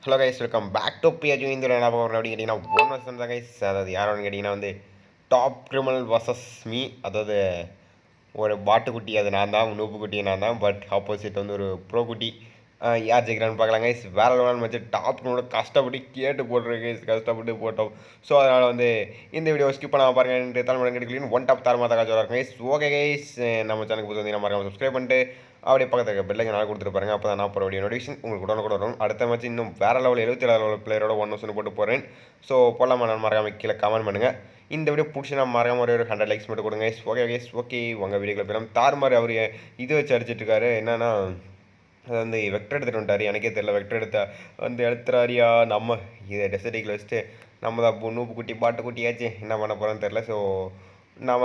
Hello guys welcome back to பியா ஜூ இந்த என்ன பார்க்குறோம் அப்படின்னு கேட்டிங்கன்னா ஒன் வருஷம் தான் கைஸ் அதாவது யாரோன்னு கேட்டிங்கன்னா வந்து டாப் கிரிமினல் வர்சஸ் மீ அதாவது ஒரு பாட்டுக்குட்டி அது நான் தான் நூப்பு குட்டி நான் தான் பட் ஆப்போசிட் வந்து ஒரு ப்ரோ குட்டி ஆஹ் யார் ஜெயிக்கிறான்னு பார்க்கலாம் கைஸ் வேற லெவல் வச்சு டாப் கிரிமினல் கஷ்டப்பட்டு கேட்டு போட்டுருக்கு கைஸ் கஷ்டப்பட்டு போட்டோம் ஸோ அதனால் வந்து இந்த வீடியோ ஸ்கிப் பண்ணாம பாருங்க தலைமுறை கிடைக்கலன்னு ஒன் டாப் தரமாக தகவல் சொல்கிறாங்க கைஸ் ஓகே கைஸ் நம்ம சேனலுக்கு புதுசு வந்து நம்ம மறக்காம சப்ஸ்கிரைப் பண்ணிட்டு அப்படியே பக்கத்தில் இருக்க பெல்லைக்கு நாள் கொடுத்துருப்பாருங்க அப்போ தான் நான் போகிற வீடியோ நோட்டிஃபிகேஷன் உங்களுக்கு உடனே கூட வரும் அடுத்த மேட்ச் இன்னும் வேறு லெவல் எழுபத்தி ஏழு லெவல் பிளேயரோட ஒன் வருஷம் போட்டு போகிறேன் ஸோ போடலாமா நான் மறக்காம கீழே கமெண்ட் பண்ணுங்கள் இந்த வீடியோ பிடிச்சி நான் மறக்காம ஒரு ஹண்ட்ரட் லைக்ஸ் மட்டும் கொடுங்க ஓகே கேஸ் ஓகே உங்கள் வீடியோக்குள்ள போயிடலாம் தாறுமாறு அவர் இது வச்சு அடிச்சிட்டு இருக்காரு என்னன்னா அது வந்து வெக்டர் எடுத்துகிட்டு வந்துட்டார் எனக்கே தெரியல வெக்டர் எடுத்தா வந்து எடுத்துறாரியா நம்ம இதை டெசர்டிக்கில் வச்சுட்டு நம்ம தான் இப்போ நூப்பு குட்டி பாட்டு குட்டியாச்சு என்ன பண்ண போகிறோன்னு தெரில ஸோ நம்ம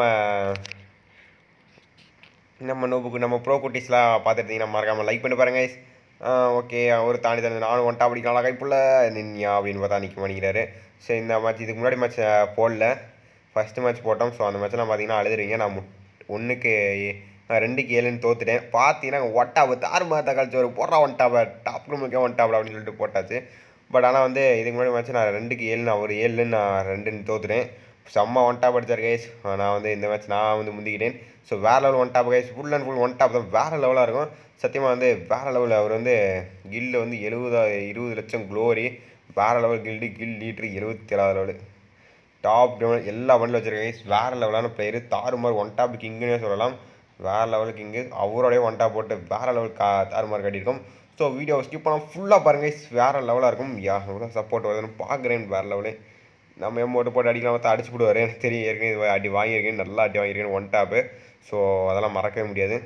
நம்ம நோபுக்கு நம்ம ப்ரோ குட்டீஸ்லாம் பார்த்துருந்தீங்கன்னா மறக்காமல் லைக் பண்ணி பாருங்க guys. ஆ ஓகே அவர் தாண்டி தாண்டி நானும் ஒன்ட்டா பிடிக்கலாம் கைப்புள்ள நின்யா அப்படின்னு பார்த்தா நிற்க மாட்டேங்கிறாரு சரி இந்த மேட்ச் இதுக்கு முன்னாடி மேட்ச் போடல ஃபஸ்ட்டு மேட்ச் போட்டோம் ஸோ அந்த மேட்ச்லாம் பார்த்தீங்கன்னா அழுதுருவீங்க நான் மு- ஒன்றுக்கு நான் ரெண்டுக்கு ஏழுன்னு தோத்துட்டேன் பார்த்தீங்கன்னா ஒட்டாப்பு தாறு மாதா கழிச்சு ஒரு போடுறா ஒன்ட்டாப்ப டாப் ரூமுக்கே ஒன்ட்டாப்ல அப்படின்னு சொல்லிட்டு போட்டாச்சு பட் ஆனால் வந்து இதுக்கு முன்னாடி மேட்ச் நான் ரெண்டுக்கு ஏழு நான் ஒரு ஏழுன்னு நான் ரெண்டுன்னு தோத்துட்டேன் செம்ம ஒன் டாப் அடிச்சார் கைஸ் நான் வந்து இந்த மேட்ச் நான் வந்து முந்திக்கிட்டேன் ஸோ வேறு level one top guys full and full one top தான் வேறு லெவலாக இருக்கும் சத்தியமாக வந்து வேறு லெவலில் அவர் வந்து கில்ல வந்து எழுபதா இருபது லட்சம் க்ளோரி வேறு லெவல் கில்டு கில் லீட்ரு எழுபத்தி ஏழாவது லெவலு டாப் டவுன் எல்லா பண்டில் வச்சிருக்க கைஸ் வேறு லெவலான பிளேயர் தாறுமாறு ஒன் டாப் கிங்குன்னே சொல்லலாம் வேறு லெவல் கிங்கு அவரோடய ஒன் டாப் போட்டு வேறு லெவல் கா தாறுமாறு கட்டியிருக்கோம் ஸோ வீடியோ ஸ்கிப் பண்ணால் ஃபுல்லாக பாருங்க guys. வேறு லெவலாக இருக்கும் யா எவ்வளோ சப்போர்ட் வருதுன்னு பார்க்குறேன் வேறு லெவலு நம்ம எம்மோட்டு போட்டு அடிக்கலாம் பார்த்தா அடிச்சு போடுவார் எனக்கு தெரியும் ஏற்கனவே இது அடி வாங்கியிருக்கேன் நல்லா அடி வாங்கியிருக்கேன் ஒன் டாப்பு ஸோ அதெல்லாம் மறக்கவே முடியாது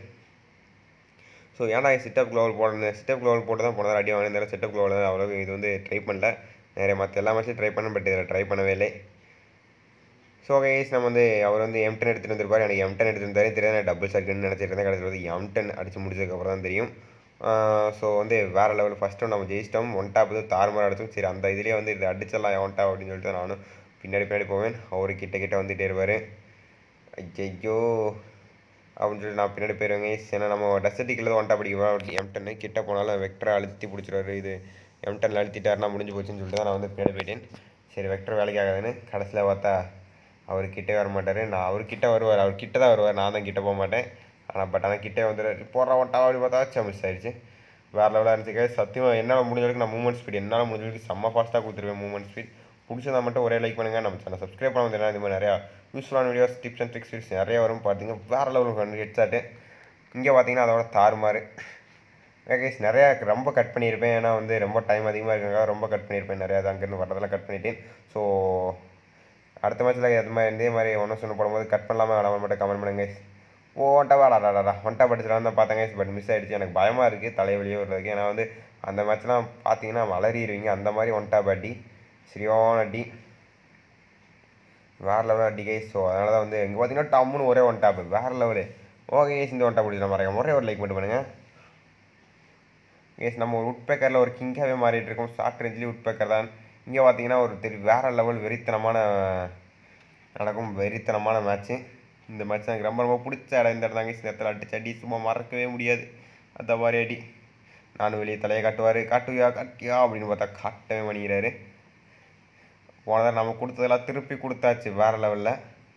ஸோ ஏன்னா சிட்டப் க்ளோவல் போடணும் சிட்டப் க்ளோவல் போட்டு தான் போனதால் அடி வாங்கினதால செட்டப் க்ளோவல் அவ்வளோ இது வந்து ட்ரை பண்ணல நிறைய மற்ற எல்லா மேட்சும் ட்ரை பண்ணேன் பட் இதில் ட்ரை பண்ணவே இல்லை ஸோ கைஸ் நம்ம வந்து அவர் வந்து எம்டன் எடுத்துகிட்டு வந்திருப்பார் எனக்கு எம்டன் எடுத்துட்டு இருந்தாரு தெரியாது டபுள் சர்க்குன்னு நினச்சிட்டு இருந்தேன் கடைசியில் வந்து எம்டன் அடித்து முடிச்சதுக்கப்புறம் தான் தெரியும் ஸோ வந்து வேறு லெவல் ஃபஸ்ட்டு நம்ம ஜெயிச்சிட்டோம் ஒன் டாப் வந்து தாறுமாறு அடிச்சோம் சரி அந்த இதுலேயே வந்து இது அடிச்சிடலாம் ஒன் டாப் அப்படின்னு சொல்லிட்டு நானும் பின்னாடி பின்னாடி போவேன் அவர் கிட்ட கிட்ட வந்துட்டே இருப்பார் ஐயோ அப்படின்னு சொல்லி நான் பின்னாடி போயிருவேங்க ஏன்னா நம்ம டெசர்ட்டிக்கில் ஒன் டாப் அடிக்க எம்டன்னு கிட்ட போனாலும் வெக்டரை அழுத்தி பிடிச்சிருவாரு இது எம்டனில் அழுத்திட்டாருன்னா முடிஞ்சு போச்சுன்னு சொல்லிட்டு தான் நான் வந்து பின்னாடி போயிட்டேன் சரி வெக்டர் வேலைக்கு ஆகாதுன்னு கடைசியில் பார்த்தா அவர் கிட்டே வர மாட்டார் நான் அவர் கிட்ட வருவார் அவர் கிட்ட தான் வருவார் நான் தான் கிட்ட போக மாட்டேன் ஆனால் பட் ஆனால் கிட்டே வந்துடுறாரு போடுற ஒட்டா அப்படி பார்த்தா வச்சா மிஸ் ஆயிடுச்சு வேறு லெவலாக இருந்துச்சு சத்தியமாக என்னால் முடிஞ்ச வரைக்கும் நான் மூவ்மெண்ட் ஸ்பீட் என்னால் முடிஞ்ச வரைக்கும் செம்ம ஃபாஸ்ட்டாக கொடுத்துருவேன் மூவ்மெண்ட் ஸ்பீட் பிடிச்சதா மட்டும் ஒரே லைக் பண்ணுங்கள் நம்ம சேனல் சப்ஸ்கிரைப் பண்ண வந்து இது மாதிரி நிறையா யூஸ்ஃபுல்லான videos tips and tricks videos நிறைய வரும் பார்த்தீங்க வேறு லெவலுக்கு வந்து ஹெட்சாட்டு இங்கே பார்த்தீங்கன்னா அதோட தாறுமாறு கைஸ் நிறையா ரொம்ப கட் பண்ணியிருப்பேன் ஏன்னா வந்து ரொம்ப டைம் அதிகமாக இருக்காங்க ரொம்ப கட் பண்ணியிருப்பேன் நிறையா அது அங்கேருந்து வரதெல்லாம் கட் பண்ணிட்டேன் ஸோ அடுத்த மேட்ச்சில் அது மாதிரி இதே மாதிரி ஒன்று சொன்ன போடும்போது கட் பண்ணலாமா வேணாமா மட்டும் கமெண்ட் பண்ணுங்க guys. ஓ ஒன்ட்டா வாடாடாடா ஒன்ட்டா படிச்சிடலாம் தான் பார்த்தேன் guys பட் மிஸ் ஆயிடுச்சு எனக்கு பயமாக இருக்குது தலைவலியே வருதுக்கு ஏன்னா வந்து அந்த மேட்ச்லாம் பார்த்தீங்கன்னா வளரிடுவீங்க அந்த மாதிரி ஒன்ட்டா அடி சரியான அடி வேறு லெவல் அடி கைஸ் ஸோ அதனால தான் வந்து இங்கே பார்த்தீங்கன்னா டம்முன்னு ஒரே ஒன் டாப் வேறு லெவலு ஓகே கேஸ் இந்த ஒன் டாப் பிடிச்சலாம் மறக்காம ஒரே ஒரு லைக் மட்டும் பண்ணுங்கள் கேஸ் நம்ம ஒரு உட்பேக்கரில் ஒரு கிங்காகவே மாறிட்டு இருக்கோம் ஷார்ட் ரேஞ்சிலே உட்பேக்கர் தான் இங்கே பார்த்தீங்கன்னா ஒரு தெரி வேறு லெவல் வெறித்தனமான நடக்கும் வெறித்தனமான மேட்ச்சு இந்த மேட்ச் எனக்கு ரொம்ப ரொம்ப பிடிச்ச இடம் இந்த இடம் தாங்க இந்த இடத்துல அடிச்சு அடி சும்மா மறக்கவே முடியாது அந்த மாதிரி அடி நானும் வெளியே தலையை காட்டுவார் காட்டுவியா காட்டியா அப்படின்னு பார்த்தா காட்டவே பண்ணிக்கிறாரு போன தடவை நம்ம கொடுத்ததெல்லாம் திருப்பி கொடுத்தாச்சு வேறு லெவலில்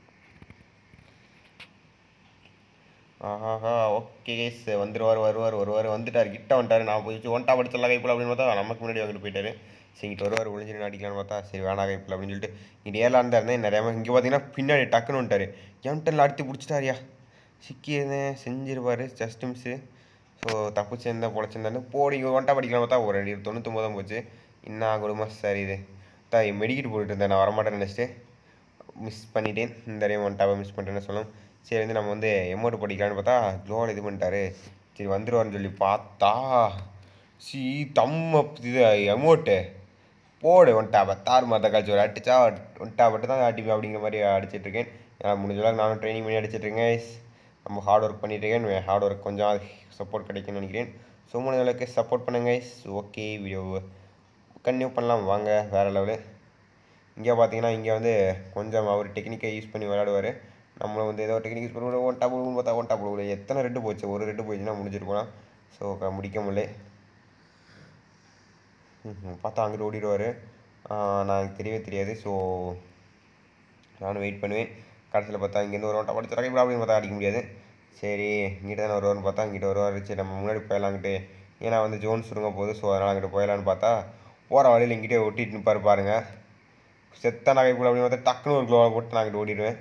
ஆஹாஹா ஓகே கேஸ் வந்துருவார் வருவார் வருவார் வந்துட்டார் கிட்ட வந்துட்டார் நான் போய் ஒன்ட்டா படிச்சலாம் கைப்பில் அப்படின்னு பார்த்தா நமக்கு முன்னாடி வாங்கிட்டு போயிட்டாரு சரி இங்கிட்ட வருவார் ஒளிஞ்சு அடிக்கலாம்னு பார்த்தா சரி வேணா கைப்பில் அப்படின்னு சொல்லிட்டு இங்கே ஏழாம் தான் இருந்தேன் நிறையா இங்கே பார்த்தீங்கன்னா பின்னாடி டக்குன்னு வந்துட்டார் எம்டனில் அடித்து பிடிச்சிட்டாரியா சிக்கியிருந்தேன் செஞ்சிருப்பார் ஜஸ்ட் மிஸ்ஸு ஸோ தப்பு சேர்ந்தா பொழைச்சிருந்தாரு போடி இங்கே ஒன்ட்டா படிக்கலாம் பார்த்தா ஒரு ரெண்டு தொண்ணூத்தொம்பது தான் போச்சு என்ன குடும்பம் சரி இது தான் மெடிக்கிட்டு போட்டுட்டு இருந்தேன் நான் வரமாட்டேன்னு நினச்சிட்டு மிஸ் பண்ணிட்டேன் இந்த தடவை ஒன்ட்டாவை மிஸ் பண்ணிட்டேன்னு சொல்லலாம் சரி வந்து நம்ம வந்து எமௌண்ட் படிக்கலான்னு பார்த்தா க்ளோவில் இது பண்ணிட்டாரு சரி வந்துருவார்னு சொல்லி பார்த்தா சி தம்ம இது எமௌண்ட்டு போடு ஒன்ட்டாவை தார் மாதா காய்ச்சி ஒரு அடிச்சா ஒன்ட்டா மட்டும் தான் அடிப்பேன் அப்படிங்கிற மாதிரி அடிச்சிட்டு இருக்கேன் ஏன்னா முடிஞ்ச அளவுக்கு நானும் ட்ரைனிங் பண்ணி அடிச்சிட்டு இருக்கேன் நம்ம ஹார்ட் ஒர்க் பண்ணிட்டு இருக்கேன் ஹார்ட் ஒர்க் கொஞ்சம் சப்போர்ட் கிடைக்கும்னு நினைக்கிறேன் ஸோ முடிஞ்ச அளவுக்கு சப்போர்ட் பண்ணுங்க ஓகே வீடியோ கன்டினியூ பண்ணலாம் வாங்க வேறு லெவலு இங்கே பார்த்தீங்கன்னா இங்கே வந்து கொஞ்சம் அவர் டெக்னிக்கை யூஸ் பண்ணி விளையாடுவார் நம்மளும் வந்து ஏதோ டெக்னிக் யூஸ் பண்ணி ஒன் டாப் பார்த்தா ஒன் டாப் எத்தனை ரெட்டு போச்சு ஒரு ரெட்டு போச்சுன்னா முடிஞ்சிருக்கலாம் ஸோ முடிக்க முடியல ம், பார்த்தா அங்கிட்டு ஓடிடுவார் நான் எனக்கு தெரியவே தெரியாது ஸோ நானும் வெயிட் பண்ணுவேன் கடைசியில் பார்த்தா இங்கேருந்து ஒரு ஒன்றை படிச்சு ரகை அப்படின்னு பார்த்தா அடிக்க முடியாது சரி இங்கிட்ட தானே வருவார்னு பார்த்தா இங்கிட்ட வருவார் சரி நம்ம முன்னாடி போயிடலாங்கிட்டு ஏன்னா வந்து ஜோன் சுருங்க போகுது ஸோ அதனால் அங்கிட்டு போயிடலான்னு பார்த்தா போகிற வழியில் இங்கிட்டே ஒட்டிட்டு நிற்பார் பாருங்க செத்த நகை போல அப்படின்னு பார்த்தா டக்குன்னு ஒரு க்ளோவை போட்டு நான் அங்கிட்டு ஓடிடுவேன்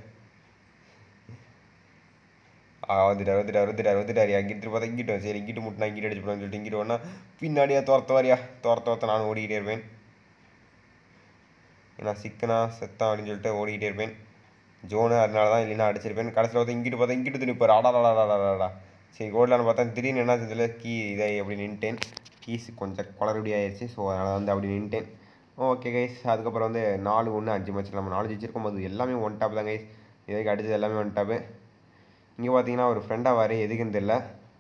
ஆ வந்துட்டார் வந்துட்டார் வந்துட்டார் வந்துட்டார் அங்கிட்டு பார்த்தா இங்கிட்ட சரி இங்கிட்டு முட்டினா இங்கிட்டு அடிச்சு போடான்னு சொல்லிட்டு இங்கிட்டு ஒன்றா பின்னாடியே துரத்த வாரியா துரத்த துரத்த நானும் ஓடிக்கிட்டே இருப்பேன் ஏன்னா சிக்கனா செத்தான் அப்படின்னு சொல்லிட்டு ஓடிக்கிட்டே இருப்பேன் ஜோனு அதனால தான் இல்லைன்னா அடிச்சிருப்பேன் கடைசியில் பார்த்தா இங்கிட்டு பார்த்தா இங்கிட்டு திருப்பார் அடாடாடாடாடாடா சரி ஓடலான்னு பார்த்தா திடீர்னு என்ன செஞ்சல கீ இதை அப்படி நின்ட்டேன் கீஸ் கொஞ்சம் குளறுபடி ஆயிடுச்சு ஸோ அதனால் வந்து அப்படி நின்ட்டேன் ஓகே கைஸ் அதுக்கப்புறம் வந்து நாலு ஒன்று அஞ்சு மேட்ச் நம்ம நாலு ஜெயிச்சிருக்கும் போது எல்லாமே ஒன் டாப் தான் கைஸ் இது வரைக்கும் அடிச்சது எல்லாமே ஒன் டாப்பு இங்கே பார்த்தீங்கன்னா ஒரு ஃப்ரெண்டாக வாரு எதுக்குன்னு தெரில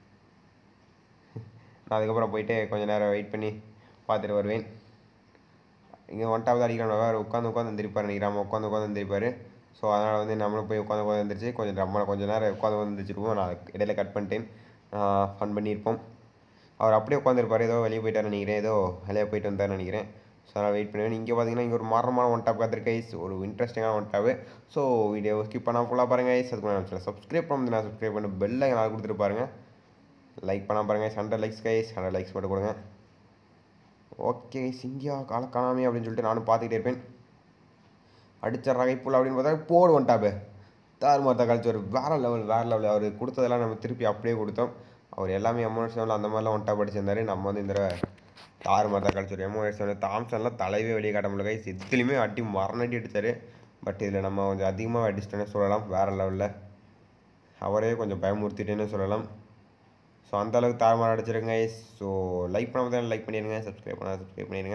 நான் அதுக்கப்புறம் போயிட்டு கொஞ்ச நேரம் வெயிட் பண்ணி பார்த்துட்டு வருவேன் இங்கே ஒன் டாப் தான் அடிக்கிறான் வேறு உட்காந்து உட்காந்து எந்திரிப்பார் நினைக்கிறாம உட்காந்து உட்காந்து எந்திரிப்பார் ஸோ அதனால் வந்து நம்மளும் போய் உட்காந்து உட்காந்து எந்திரிச்சு கொஞ்சம் நம்மளை கொஞ்சம் நேரம் உட்காந்து உட்காந்து எந்திரிச்சிருப்போம் நான் இடையில கட் பண்ணிட்டேன் ஃபன் பண்ணியிருப்போம் அவர் அப்படியே உட்காந்துருப்பார் ஏதோ வெளியே போயிட்டார் நினைக்கிறேன் ஏதோ வெளியே போயிட்டு வந்தார் நினைக்கிறேன் ஸோ அதனால் வெயிட் பண்ணுவேன் இங்கே பார்த்தீங்கன்னா இங்கே ஒரு மரணமான ஒன் டாப் காத்திருக்கு கைஸ் ஒரு இன்ட்ரெஸ்டிங்கான one top so video skip பண்ணால் ஃபுல்லாக பாருங்கள் கைஸ் அதுக்கு நான் சப்ஸ்கிரைப் பண்ணி நான் சப்ஸ்கிரைப் பண்ணி பெல்லை நான் கொடுத்துட்டு பாருங்க லைக் பண்ணால் பாருங்கள் hundred likes guys hundred likes மட்டும் கொடுங்க ஓகே சிங்கியா கால காணாமே அப்படின்னு சொல்லிட்டு நானும் பார்த்துக்கிட்டே இருப்பேன் அடிச்ச ரகைப்புல் அப்படின்னு பார்த்தா போடு வந்துட்டாப்பு தார் மார்த்தா கழிச்சு ஒரு வேறு லெவல் வேறு லெவல் அவர் கொடுத்ததெல்லாம் நம்ம திருப்பி அப்படியே கொடுத்தோம் அவர் எல்லாமே எமோஷனல் அந்த மாதிரிலாம் ஒன்ட்டா படிச்சிருந்தாரு நம்ம வந்து இந்த தடவை தார் மார்த்தா கழிச்சு ஒரு எமோஷனல் தாம்சன்லாம் தலைவே வெளியே காட்ட முடியல கைஸ் எதுலேயுமே அடி மரணடி அடித்தார் பட் இதில் நம்ம கொஞ்சம் அதிகமாக அடிச்சிட்டோன்னே சொல்லலாம் வேறு லெவலில் அவரே கொஞ்சம் பயமுறுத்திட்டேன்னு சொல்லலாம் ஸோ அந்த அளவுக்கு தாறுமாறு அடிச்சிருங்க ஸோ லைக் பண்ணாமல் தான் லைக் பண்ணிடுங்க சப்ஸ்கிரைப் பண்ணால் சப்ஸ்கிரைப் பண்ணிடுங்க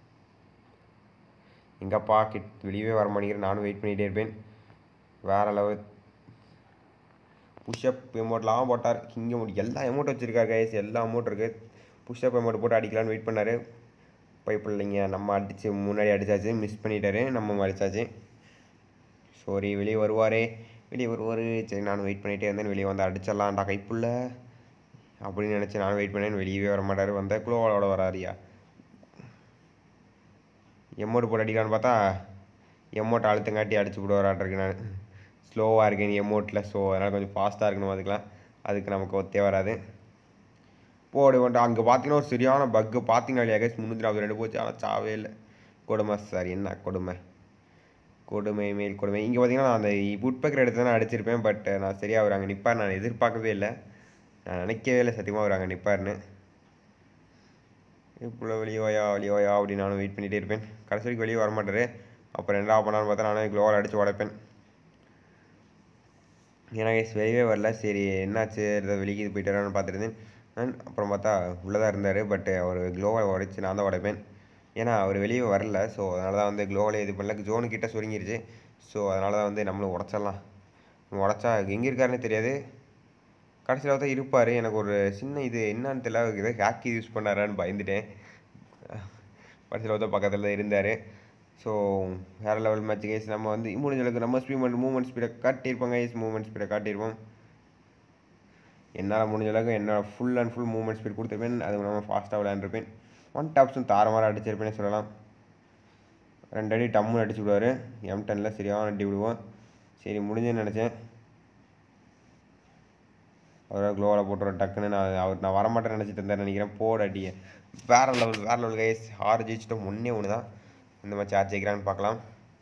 எங்கப்பா கிட் வெளியவே வர மாட்டேங்கிறேன் நானும் வெயிட் பண்ணிகிட்டே இருப்பேன் வேறு லெவல் புஷ்அப் எமௌண்ட்லாம் போட்டார் கிங் அமௌண்ட் எல்லா அமௌண்ட் வச்சுருக்காரு கைஸ் எல்லா அமௌண்ட் இருக்குது புஷ்அப் அமௌண்ட் போட்டு அடிக்கலான்னு வெயிட் பண்ணார் போய் பிள்ளைங்க நம்ம அடித்து முன்னாடி அடித்தாச்சு மிஸ் பண்ணிட்டாரு நம்ம அடித்தாச்சு சாரி வெளியே வருவாரே வெளியே வருவார் சரி நானும் வெயிட் பண்ணிகிட்டே இருந்தேன் வெளியே வந்து அடிச்சிடலாம்டா கைப்புள்ள அப்படின்னு நினச்சி நானும் வெயிட் பண்ணேன் வெளியவே வர மாட்டார் வந்த குளோவோட வராரியா எம்மோட் போட்டு அடிக்கலான்னு பார்த்தா எம்மோட் அழுத்தங்காட்டி அடிச்சு விடுவாராட்டிருக்கு நான் ஸ்லோவாக இருக்கேன் எம்மோட்டில் ஸோ அதனால் கொஞ்சம் ஃபாஸ்ட்டாக இருக்கணும் அதுக்கெலாம் அதுக்கு நமக்கு ஒத்தே வராது போடு கொண்டு அங்கே பார்த்தீங்கன்னா ஒரு சரியான பக்கு பார்த்தீங்கன்னா இல்லையா கேஸ் முந்நூற்றி நாற்பது ரெண்டு போச்சு ஆனால் சாவே இல்லை கொடுமை சார் என்ன கொடுமை கொடுமை மேல் கொடுமை இங்கே பார்த்தீங்கன்னா நான் அந்த உட்பக்கர் எடுத்து தான் அடிச்சிருப்பேன் பட் நான் சரியாக அவர் அங்கே நிற்பார் நான் எதிர்பார்க்கவே இல்லை நான் நினைக்கவே இல்லை சத்தியமாக அவர் அங்கே நிற்பார்னு இப்போ வெளியே வாயா வெளியே வாயா அப்படின்னு நானும் வெயிட் பண்ணிகிட்டே இருப்பேன் கடைசி வரைக்கும் வெளியே வரமாட்டார் அப்புறம் என்ன பண்ணான்னு பார்த்தா நானும் க்ளோவால் அடித்து உடைப்பேன் ஏன்னா guys வெளியவே வரல சரி என்னாச்சு ஏதாவது வெளியே போயிட்டாரான்னு பார்த்துருந்தேன் நான் அப்புறம் பார்த்தா உள்ளே தான் இருந்தார் பட் அவர் க்ளோவை உடைச்சி நான் தான் உடைப்பேன் ஏன்னா அவர் வெளியே வரல ஸோ அதனால தான் வந்து க்ளோவில் இது பண்ணல ஜோனு கிட்ட சுருங்கிருச்சு ஸோ அதனால தான் வந்து நம்மளும் உடச்சிடலாம் உடச்சா எங்கே இருக்காருன்னு தெரியாது கடைசியில் பார்த்தா இருப்பார் எனக்கு ஒரு சின்ன இது என்னன்னு தெரியல அவருக்கு ஏதோ ஹேக்கி யூஸ் பண்ணாரான்னு பயந்துட்டேன் கடைசியில் பார்த்தா பக்கத்தில் தான் இருந்தார் ஸோ வேறு லெவல் மேட்ச் கேஸ் நம்ம வந்து முடிஞ்ச அளவுக்கு நம்ம ஸ்பீட் மூவ்மெண்ட் ஸ்பீடை காட்டியிருப்போம் கைஸ் மூவ்மெண்ட் ஸ்பீடை காட்டியிருப்போம் என்னால் முடிஞ்ச அளவுக்கு என்னோட full and full movement speed கொடுத்துருப்பேன் அது நம்ம ஃபாஸ்ட்டாக விளையாண்டுருப்பேன் ஒன் டாப்ஸும் தாரமாக அடிச்சிருப்பேனே சொல்லலாம் ரெண்டு அடி டம்முன்னு அடிச்சு விடுவார் எம் டெனில் சரியான அடி விடுவோம் சரி முடிஞ்சுன்னு நினச்சேன் அவரை க்ளோவில் போட்டுற டக்குன்னு நான் அவர் நான் வரமாட்டேன்னு நினச்சிட்டு இருந்தேன் நினைக்கிறேன் போட அடிய வேறு லெவல் வேறு லெவல் கைஸ் ஆறு ஜெயிச்சிட்டோம் ஒன்றே ஒன்று தான் இந்த மாதிரி யார் ஜெயிக்கிறான்னு பார்க்கலாம்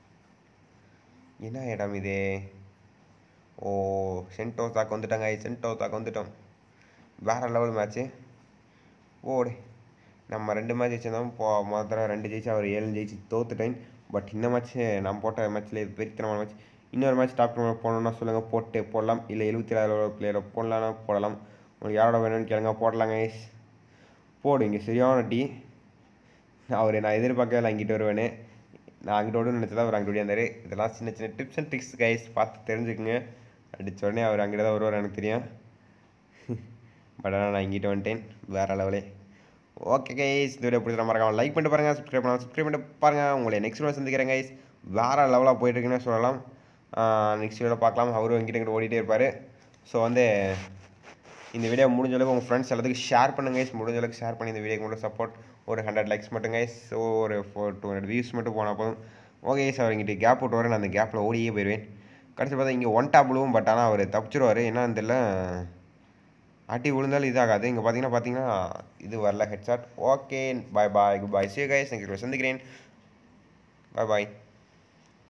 என்ன இடம் இது ஓ சென்டோஸாக்கு வந்துட்டாங்க சென்டோஸாக்கு வந்துட்டோம் வேறு லெவல் மேட்ச்சு ஓடு நம்ம ரெண்டு மேட்ச் ஜெயிச்சிருந்தோம் போ முதல்ல ரெண்டு ஜெயிச்சு அவர் ஏழு ஜெயிச்சு தோத்துட்டேன் பட் இந்த மேட்ச்சு நான் போட்ட மேட்ச்சில் இது பெருத்தனமான மேட்ச் இன்னொரு மேட்ச் டாப் போடணும்னா சொல்லுங்கள் போட்டு போடலாம் இல்லை எழுபத்தி ஏழாவது பிளேயரை போடலாம்னா போடலாம் உங்களுக்கு யாரோட வேணும்னு கேளுங்க போடலாங்க guys. போடு இங்கே சரியான டீ அவர் நான் எதிர்பார்க்கவே இல்லை அங்கிட்டு வருவேன்னு நான் அங்கிட்டு ஓடுன்னு நினச்சதா அவர் அங்கிட்டு ஓடியாந்தார் இதெல்லாம் சின்ன சின்ன டிப்ஸ் அண்ட் ட்ரிக்ஸ் கைஸ் பார்த்து தெரிஞ்சுக்குங்க அடித்த உடனே அவர் அங்கிட்ட தான் வருவார் எனக்கு தெரியும் பட் ஆனால் நான் இங்கிட்ட வந்துட்டேன் வேறு லெவலே ஓகே கைஸ் இந்த வீடியோ பிடிச்சா மறக்காம லைக் பண்ணிட்டு பாருங்கள் சப்ஸ்கிரைப் பண்ணால் சப்ஸ்கிரைப் பண்ணிட்டு பாருங்கள் உங்களை நெக்ஸ்ட் வீடியோ சந்திக்கிறேன் கைஸ் வேறு லெவலாக போயிட்டுருக்குன்னு சொல்லலாம் நெக்ஸ்ட் வீடியோ பார்க்கலாம் அவரும் எங்கிட்ட இங்கிட்ட ஓடிட்டே இருப்பார் ஸோ வந்து இந்த வீடியோ முடிஞ்ச அளவுக்கு உங்கள் ஃப்ரெண்ட்ஸ் எல்லாத்துக்கும் ஷேர் பண்ணுங்க guys. முடிஞ்ச அளவுக்கு ஷேர் பண்ணி இந்த வீடியோக்கு மட்டும் சப்போர்ட் ஒரு ஹண்ட்ரட் லைக்ஸ் மட்டும் கைஸ் ஸோ ஒரு ஃபோர் டூ ஹண்ட்ரட் வியூஸ் மட்டும் போனால் போதும் ஓகே சார் அவர்கிட்ட கேப் விட்டு வரேன் நான் அந்த கேப்பில் ஓடியே போயிடுவேன் கடைசி பார்த்தா இங்கே ஒன் டாப் விழுவும் பட் ஆனால் அவர் தப்பிச்சிருவார் என்னன்னு தெரியல அட்டி விழுந்தாலும் இதாகாது இங்கே பார்த்தீங்கன்னா பார்த்தீங்கன்னா இது வரல headshot okay bye bye good bye see guys உங்களுக்கு சந்திக்கிறேன் பாய் பாய்